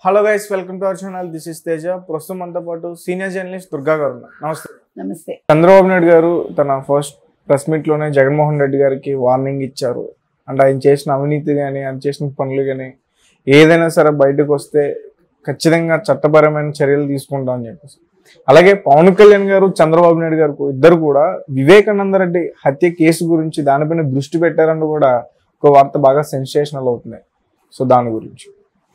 Hello guys welcome to our channel this is Teja ప్రస్తుతం మనతో పాటు సీనియర్ జర్నలిస్ట్ దుర్గా గారు ఉన్నారు. నమస్తే నమస్తే చంద్రబాబు నాయుడు గారు తన ఫస్ట్ ప్రెస్ మీట్ లోనే జగన్మోహన్ రెడ్డి గారికి వార్నింగ్ ఇచ్చారు అంటే ఆయన చేసిన అవినీతి కానీ ఆయన చేసిన పనులు కానీ ఏదైనా సరే బయటకు వస్తే ఖచ్చితంగా చట్టపరమైన చర్యలు తీసుకుంటాం అని చెప్పేసి అలాగే పవన్ కళ్యాణ్ గారు చంద్రబాబు నాయుడు గారు ఇద్దరు కూడా వివేకానంద రెడ్డి హత్య కేసు గురించి దానిపైన దృష్టి పెట్టారని కూడా ఒక వార్త బాగా సెన్సేషనల్ అవుతుంది సో దాని గురించి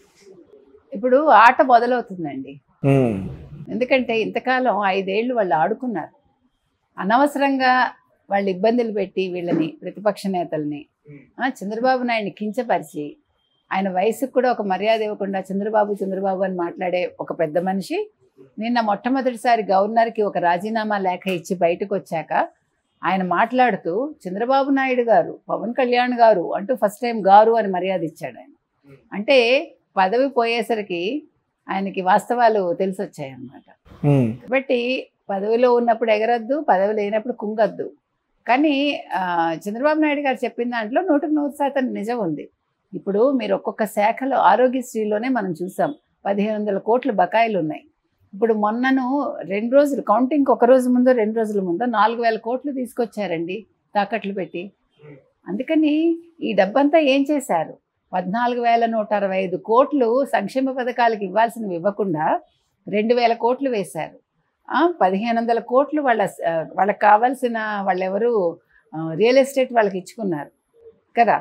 ఇప్పుడు ఆట మొదలవుతుందండి ఎందుకంటే ఇంతకాలం ఐదేళ్లు వాళ్ళు ఆడుకున్నారు అనవసరంగా వాళ్ళు ఇబ్బందులు పెట్టి వీళ్ళని ప్రతిపక్ష నేతల్ని ఆ, చంద్రబాబు నాయుడిని కించపరిచి ఆయన వయసుకు కూడా ఒక మర్యాద ఇవ్వకుండా చంద్రబాబు చంద్రబాబు అని మాట్లాడే ఒక పెద్ద మనిషి నిన్న మొట్టమొదటిసారి గవర్నర్కి ఒక రాజీనామా లేఖ ఇచ్చి బయటకు వచ్చాక ఆయన మాట్లాడుతూ చంద్రబాబు నాయుడు గారు పవన్ కళ్యాణ్ గారు అంటూ ఫస్ట్ టైం గారు అని మర్యాద ఇచ్చాడు ఆయన అంటే పదవి పోయేసరికి ఆయనకి వాస్తవాలు తెలిసి వచ్చాయన్నమాట కాబట్టి పదవిలో ఉన్నప్పుడు ఎగరద్దు పదవి లేనప్పుడు కుంగద్దు కానీ ఆ, చంద్రబాబు నాయుడు గారు చెప్పిన దాంట్లో నూటికి నూరు శాతం నిజం ఉంది ఇప్పుడు మీరు ఒక్కొక్క శాఖలో ఆరోగ్యశ్రీలోనే మనం చూసాం పదిహేను వందల కోట్ల బకాయిలు ఉన్నాయి ఇప్పుడు మొన్నను రెండు రోజులు కౌంటింగ్ ఒక రోజు ముందో రెండు రోజుల ముందో నాలుగు వేల కోట్లు తీసుకొచ్చారండి తాకట్లు పెట్టి అందుకని ఈ డబ్బంతా ఏం చేశారు పద్నాలుగు వేల నూట అరవై ఐదు కోట్లు సంక్షేమ పథకాలకు ఇవ్వాల్సినవి ఇవ్వకుండా రెండు వేల కోట్లు వేశారు ఆ, పదిహేను వందల కోట్లు వాళ్ళ ఆ, వాళ్ళకి కావాల్సిన వాళ్ళెవరు ఆ, రియల్ ఎస్టేట్ వాళ్ళకి ఇచ్చుకున్నారు కదా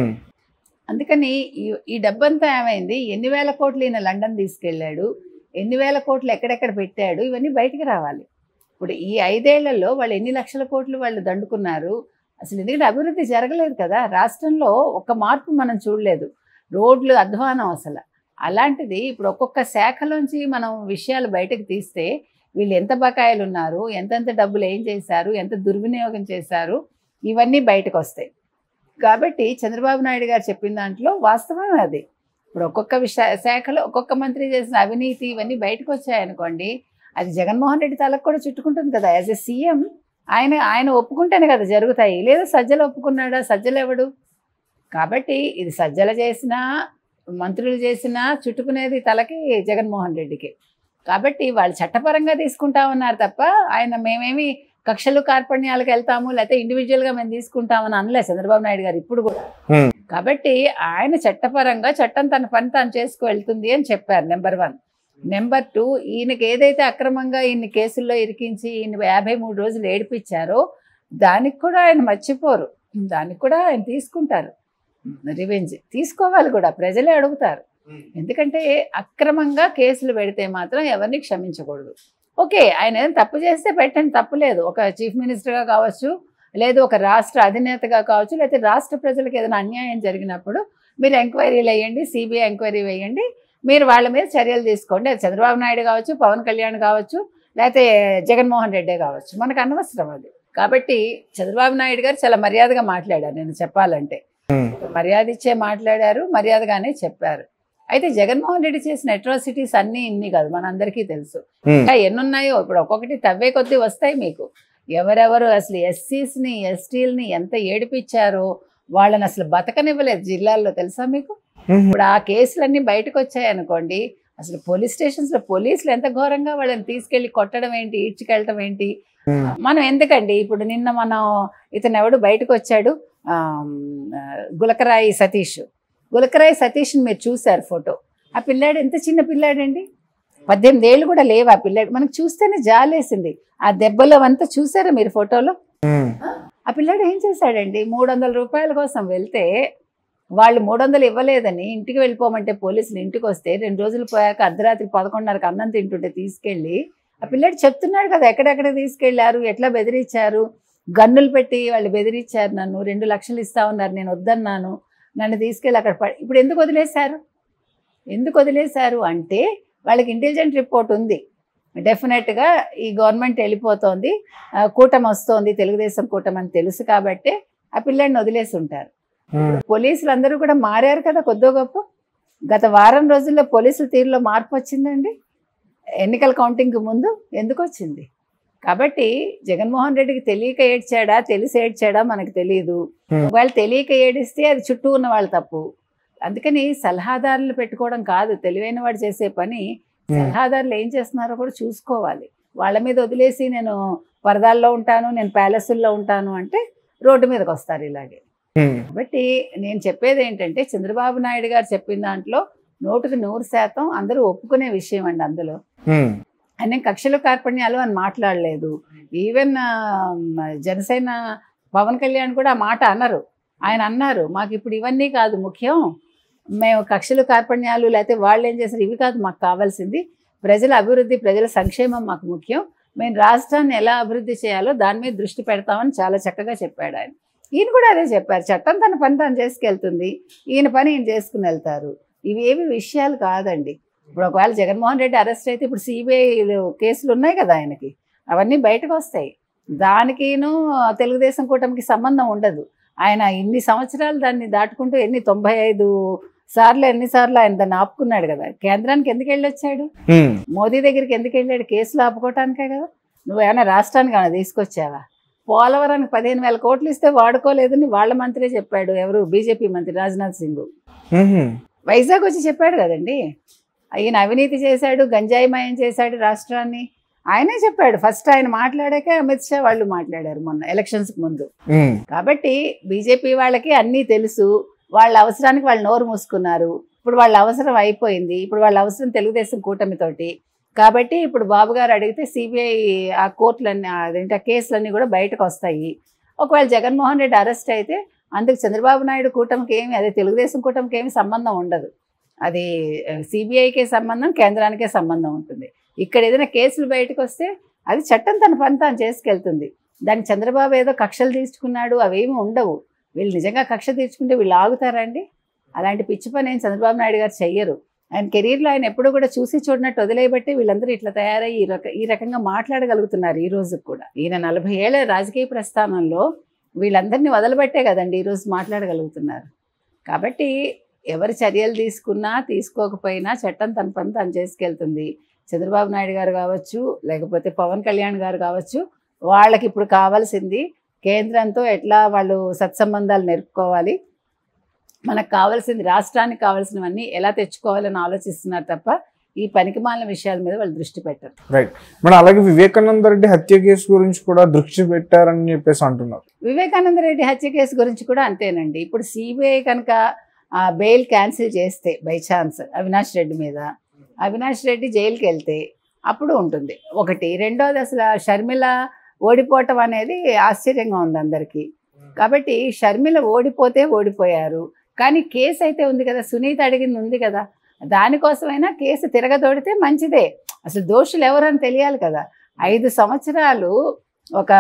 అందుకని ఈ ఈ డబ్బంతా ఏమైంది ఎన్ని వేల కోట్లు ఈయన లండన్ తీసుకెళ్ళాడు ఎన్ని వేల కోట్లు ఎక్కడెక్కడ పెట్టాడు ఇవన్నీ బయటికి రావాలి ఇప్పుడు ఈ ఐదేళ్లలో వాళ్ళు ఎన్ని లక్షల కోట్లు వాళ్ళు దండుకున్నారు అసలు ఎందుకంటే అభివృద్ధి జరగలేదు కదా రాష్ట్రంలో ఒక్క మార్పు మనం చూడలేదు రోడ్లు అధ్వానం అసలు అలాంటిది ఇప్పుడు ఒక్కొక్క శాఖలోంచి మనం విషయాలు బయటకు తీస్తే వీళ్ళు ఎంత బకాయిలు ఉన్నారు ఎంతెంత డబ్బులు ఏం చేశారు ఎంత దుర్వినియోగం చేశారు ఇవన్నీ బయటకు వస్తాయి కాబట్టి చంద్రబాబు నాయుడు గారు చెప్పిన దాంట్లో వాస్తవం అది ఇప్పుడు ఒక్కొక్క విష శాఖలో ఒక్కొక్క మంత్రి చేసిన అవినీతి ఇవన్నీ బయటకు వచ్చాయనుకోండి అది జగన్మోహన్ రెడ్డి తలకు కూడా చుట్టుకుంటుంది కదా యాజ్ ఎ సీఎం ఆయన ఆయన ఒప్పుకుంటేనే కదా జరుగుతాయి లేదా సజ్జలు ఒప్పుకున్నాడా సజ్జలు ఎవడు కాబట్టి ఇది సజ్జల చేసినా మంత్రులు చేసినా చుట్టుకునేది తలకి జగన్మోహన్ రెడ్డికి కాబట్టి వాళ్ళు చట్టపరంగా తీసుకుంటా ఉన్నారు తప్ప ఆయన మేమేమి కక్షలు కార్పణ్యాలకు వెళ్తాము లేకపోతే ఇండివిజువల్గా మేము తీసుకుంటామని అనలే చంద్రబాబు నాయుడు గారు ఇప్పుడు కూడా కాబట్టి ఆయన చట్టపరంగా చట్టం తన పని తాను చేసుకు వెళ్తుంది అని చెప్పారు నెంబర్ వన్ నెంబర్ టూ ఈయనకి ఏదైతే అక్రమంగా ఈయన కేసుల్లో ఇరికించి ఈయన యాభై మూడు రోజులు ఏడిపించారో దానికి కూడా ఆయన మర్చిపోరు దానికి కూడా ఆయన తీసుకుంటారు రివెంజ్ తీసుకోవాలి కూడా ప్రజలే అడుగుతారు ఎందుకంటే అక్రమంగా కేసులు పెడితే మాత్రం ఎవరిని క్షమించకూడదు ఓకే ఆయన ఏదైనా తప్పు చేస్తే పెట్టండి తప్పు లేదు ఒక చీఫ్ మినిస్టర్గా కావచ్చు లేదు ఒక రాష్ట్ర అధినేతగా కావచ్చు లేకపోతే రాష్ట్ర ప్రజలకు ఏదైనా అన్యాయం జరిగినప్పుడు మీరు ఎంక్వైరీలు వేయండి సిబిఐ ఎంక్వైరీ వేయండి మీరు వాళ్ళ మీద చర్యలు తీసుకోండి అది చంద్రబాబు నాయుడు కావచ్చు పవన్ కళ్యాణ్ కావచ్చు లేకపోతే జగన్మోహన్ రెడ్డే కావచ్చు మనకు అనవసరం అది కాబట్టి చంద్రబాబు నాయుడు గారు చాలా మర్యాదగా మాట్లాడారు నేను చెప్పాలంటే మర్యాద ఇచ్చే మాట్లాడారు మర్యాదగానే చెప్పారు అయితే జగన్మోహన్ రెడ్డి చేసిన అట్రాసిటీస్ అన్నీ ఇన్ని కాదు మనందరికీ తెలుసు ఇంకా ఎన్నున్నాయో ఇప్పుడు ఒక్కొక్కటి తవ్వే కొద్దీ వస్తాయి మీకు ఎవరెవరు అసలు ఎస్సీస్ని ఎస్టీలని ఎంత ఏడిపించారో వాళ్ళని అసలు బతకనివ్వలేదు జిల్లాల్లో తెలుసా మీకు ఇప్పుడు ఆ కేసులన్నీ బయటకు వచ్చాయనుకోండి అసలు పోలీస్ స్టేషన్స్లో పోలీసులు ఎంత ఘోరంగా వాళ్ళని తీసుకెళ్లి కొట్టడం ఏంటి ఈడ్చుకెళ్ళటం ఏంటి మనం ఎందుకండి ఇప్పుడు నిన్న మనం ఇతను ఎవడు బయటకు వచ్చాడు ఆమ్, ఆ, గులకరాయి సతీష్ గులకరాయి సతీష్ని మీరు చూశారు ఫోటో ఆ పిల్లాడు ఎంత చిన్న పిల్లాడండి పద్దెనిమిది ఏళ్ళు కూడా లేవు ఆ పిల్లాడు మనకు చూస్తేనే జాలేసింది ఆ దెబ్బలు అవంతా చూసారా మీరు ఫోటోలో ఆ పిల్లాడు ఏం చేశాడండి మూడు వందల రూపాయల కోసం వెళ్తే వాళ్ళు మూడు వందలు ఇవ్వలేదని ఇంటికి వెళ్ళిపోమంటే పోలీసులు ఇంటికి వస్తే రెండు రోజులు పోయాక అర్ధరాత్రి పదకొండున్నరకు అన్నం తింటుంటే తీసుకెళ్ళి ఆ పిల్లాడు చెప్తున్నాడు కదా ఎక్కడెక్కడ తీసుకెళ్లారు ఎట్లా బెదిరించారు గన్నులు పెట్టి వాళ్ళు బెదిరించారు నన్ను రెండు లక్షలు ఇస్తా ఉన్నారు నేను వద్దన్నాను నన్ను తీసుకెళ్ళి అక్కడ పడి ఇప్పుడు ఎందుకు వదిలేశారు ఎందుకు వదిలేశారు అంటే వాళ్ళకి ఇంటెలిజెంట్ రిపోర్ట్ ఉంది డెఫినెట్గా ఈ గవర్నమెంట్ వెళ్ళిపోతోంది ఆ, కూటమి వస్తోంది తెలుగుదేశం కూటమి అని తెలుసు కాబట్టి ఆ పిల్లాడిని వదిలేసి ఉంటారు పోలీసులు అందరూ కూడా మారారు కదా కొద్దో గొప్ప గత వారం రోజుల్లో పోలీసుల తీరులో మార్పు వచ్చిందండి ఎన్నికల కౌంటింగ్ ముందు ఎందుకు వచ్చింది కాబట్టి జగన్మోహన్ రెడ్డికి తెలియక ఏడ్చాడా తెలిసి ఏడ్చాడా మనకు తెలియదు ఒకవేళ తెలియక ఏడిస్తే అది చుట్టూ ఉన్న వాళ్ళ తప్పు అందుకని సలహాదారులు పెట్టుకోవడం కాదు తెలివైన వాడు చేసే పని ఉమ్, సలహాదారులు ఏం చేస్తున్నారో కూడా చూసుకోవాలి వాళ్ళ మీద వదిలేసి నేను పరదాల్లో ఉంటాను నేను ప్యాలెస్ల్లో ఉంటాను అంటే రోడ్డు మీదకి వస్తారు ఇలాగే ఉమ్, కాబట్టి నేను చెప్పేది ఏంటంటే చంద్రబాబు నాయుడు గారు చెప్పిన దాంట్లో నూటికి నూరు శాతం అందరూ ఒప్పుకునే విషయం అండి అందులో ఉమ్, ఆయన కక్షలు కార్పణ్యాలు అని మాట్లాడలేదు ఈవెన్ ఆ, మ- జనసేన పవన్ కళ్యాణ్ కూడా ఆ మాట అన్నారు ఆయన అన్నారు మాకు ఇప్పుడు ఇవన్నీ కాదు ముఖ్యం మేము కక్షలు కార్పణ్యాలు లేకపోతే వాళ్ళు ఏం చేశారు ఇవి కాదు మాకు కావాల్సింది ప్రజల అభివృద్ధి ప్రజల సంక్షేమం మాకు ముఖ్యం మేము రాష్ట్రాన్ని ఎలా అభివృద్ధి చేయాలో దాని మీద దృష్టి పెడతామని చాలా చక్కగా చెప్పాడు ఆయన ఈయన కూడా అదే చెప్పారు చట్టం తన పని తను చేసుకెళ్తుంది ఈయన పని ఈయన చేసుకుని వెళ్తారు ఇవి ఏవి విషయాలు కాదండి ఇప్పుడు ఒకవేళ జగన్మోహన్ రెడ్డి అరెస్ట్ అయితే ఇప్పుడు సిబిఐ కేసులు ఉన్నాయి కదా ఆయనకి అవన్నీ బయటకు వస్తాయి దానికిను తెలుగుదేశం కూటమికి సంబంధం ఉండదు ఆయన ఇన్ని సంవత్సరాలు దాన్ని దాటుకుంటూ ఎన్ని తొంభై ఐదు సార్లు ఎన్నిసార్లు ఆయన దాన్ని ఆపుకున్నాడు కదా కేంద్రానికి ఎందుకు వెళ్ళొచ్చాడు ఉమ్, మోదీ దగ్గరికి ఎందుకు వెళ్ళాడు కేసులు ఆపుకోవటానికే కదా నువ్వేమైనా రాష్ట్రానికి ఏమైనా తీసుకొచ్చావా పోలవరానికి పదిహేను వేల కోట్లు ఇస్తే వాడుకోలేదని వాళ్ళ మంత్రే చెప్పాడు ఎవరు బీజేపీ మంత్రి రాజ్నాథ్ సింగ్ ఉమ్, వైజాగ్ వచ్చి చెప్పాడు కదండి ఆయన అవినీతి చేశాడు గంజాయిమయం చేశాడు రాష్ట్రాన్ని ఆయనే చెప్పాడు ఫస్ట్ ఆయన మాట్లాడాక అమిత్ షా వాళ్ళు మాట్లాడారు మొన్న ఎలక్షన్స్కి ముందు ఉమ్, కాబట్టి బీజేపీ వాళ్ళకి అన్నీ తెలుసు వాళ్ళ అవసరానికి వాళ్ళు నోరు మూసుకున్నారు ఇప్పుడు వాళ్ళ అవసరం అయిపోయింది ఇప్పుడు వాళ్ళ అవసరం తెలుగుదేశం కూటమితోటి కాబట్టి ఇప్పుడు బాబు గారు అడిగితే సిబిఐ ఆ కోర్టులన్నీ అదేంటి ఆ కేసులన్నీ కూడా బయటకు వస్తాయి ఒకవేళ జగన్మోహన్ రెడ్డి అరెస్ట్ అయితే అందుకు చంద్రబాబు నాయుడు కూటమికి ఏమి అదే తెలుగుదేశం కూటమికి ఏమి సంబంధం ఉండదు అది సిబిఐకే సంబంధం కేంద్రానికే సంబంధం ఉంటుంది ఇక్కడ ఏదైనా కేసులు బయటకు వస్తే అది చట్టం తన పని తాను చేసుకెళ్తుంది దానికి చంద్రబాబు ఏదో కక్షలు తీర్చుకున్నాడు అవేమి ఉండవు వీళ్ళు నిజంగా కక్ష తీర్చుకుంటే వీళ్ళు ఆగుతారండి అలాంటి పిచ్చి పని ఏం చంద్రబాబు నాయుడు గారు చెయ్యరు ఆయన కెరీర్లో ఆయన ఎప్పుడు కూడా చూసి చూడనట్టు వదిలేయబట్టి వీళ్ళందరూ ఇట్లా తయారై ఈ రక ఈ రకంగా మాట్లాడగలుగుతున్నారు ఈ రోజు కూడా ఈయన నలభై ఏళ్ళ రాజకీయ ప్రస్థానంలో వీళ్ళందరినీ వదలబట్టే కదండి ఈరోజు మాట్లాడగలుగుతున్నారు కాబట్టి ఎవరు చర్యలు తీసుకున్నా తీసుకోకపోయినా చట్టం తన పని తను చేసుకెళ్తుంది చంద్రబాబు నాయుడు గారు కావచ్చు లేకపోతే పవన్ కళ్యాణ్ గారు కావచ్చు వాళ్ళకి ఇప్పుడు కావాల్సింది కేంద్రంతో ఎట్లా వాళ్ళు సత్సంబంధాలు నెరుపుకోవాలి మనకు కావాల్సింది రాష్ట్రానికి కావాల్సినవన్నీ ఎలా తెచ్చుకోవాలని ఆలోచిస్తున్నారు తప్ప ఈ పనికిమాలిన విషయాల మీద వాళ్ళు దృష్టి పెట్టరు రైట్ మేడం అలాగే వివేకానంద రెడ్డి హత్య కేసు గురించి కూడా దృష్టి పెట్టారని చెప్పేసి అంటున్నారు వివేకానంద రెడ్డి హత్య కేసు గురించి కూడా అంతేనండి ఇప్పుడు సిబిఐ కనుక ఆ బెయిల్ క్యాన్సిల్ చేస్తే బై ఛాన్స్ అవినాష్ రెడ్డి మీద అవినాష్ రెడ్డి జైలుకి వెళ్తే అప్పుడు ఉంటుంది ఒకటి రెండోది అసలు ఆ షర్మిల ఓడిపోవటం అనేది ఆశ్చర్యంగా ఉంది అందరికీ కాబట్టి షర్మిల ఓడిపోతే ఓడిపోయారు కానీ కేసు అయితే ఉంది కదా సునీత అడిగింది ఉంది కదా దానికోసమైనా కేసు తిరగదోడితే మంచిదే అసలు దోషులు ఎవరని తెలియాలి కదా ఐదు సంవత్సరాలు ఒక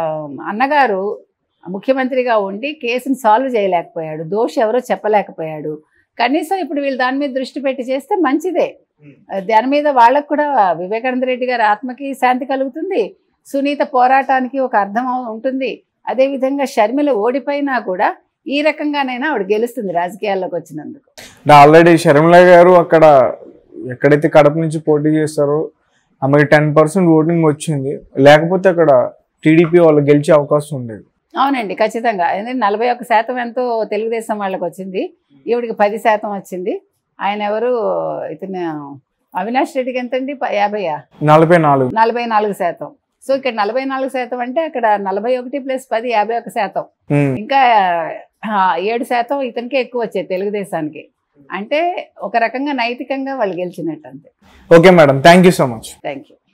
అన్నగారు ముఖ్యమంత్రిగా ఉండి కేసుని సాల్వ్ చేయలేకపోయాడు దోషి ఎవరో చెప్పలేకపోయాడు కనీసం ఇప్పుడు వీళ్ళు దాని మీద దృష్టి పెట్టి చేస్తే మంచిదే దాని మీద వాళ్ళకు కూడా వివేకానంద రెడ్డి గారి ఆత్మకి శాంతి కలుగుతుంది సునీత పోరాటానికి ఒక అర్థం ఉంటుంది అదేవిధంగా షర్మిల ఓడిపోయినా కూడా ఈ రకంగానైనా ఆవిడ గెలుస్తుంది రాజకీయాల్లోకి వచ్చినందుకు ఆల్రెడీ షర్మిల గారు అక్కడ ఎక్కడైతే కడప నుంచి పోటీ చేస్తారో ఆమెకి టెన్ పర్సెంట్ ఓటింగ్ వచ్చింది లేకపోతే అక్కడ టీడీపీ వాళ్ళు గెలిచే అవకాశం ఉండేది అవునండి ఖచ్చితంగా ఎందుకంటే నలభై ఒక్క శాతం ఎంతో తెలుగుదేశం వాళ్ళకి వచ్చింది ఈవిడికి పది శాతం వచ్చింది ఆయన ఎవరు ఇతను అవినాష్ రెడ్డికి ఎంతండి ప- యాభైయా నలభై నాలుగు నలభై నాలుగు శాతం సో ఇక్కడ నలభై నాలుగు శాతం అంటే అక్కడ నలభై ఒకటి ప్లస్ పది యాభై ఒక శాతం ఉమ్, ఇంకా ఆ, ఏడు శాతం ఇతనికే ఎక్కువ వచ్చాయి తెలుగుదేశానికి అంటే ఒక రకంగా నైతికంగా వాళ్ళు గెలిచినట్టు అంతే okay madam thank you so much thank you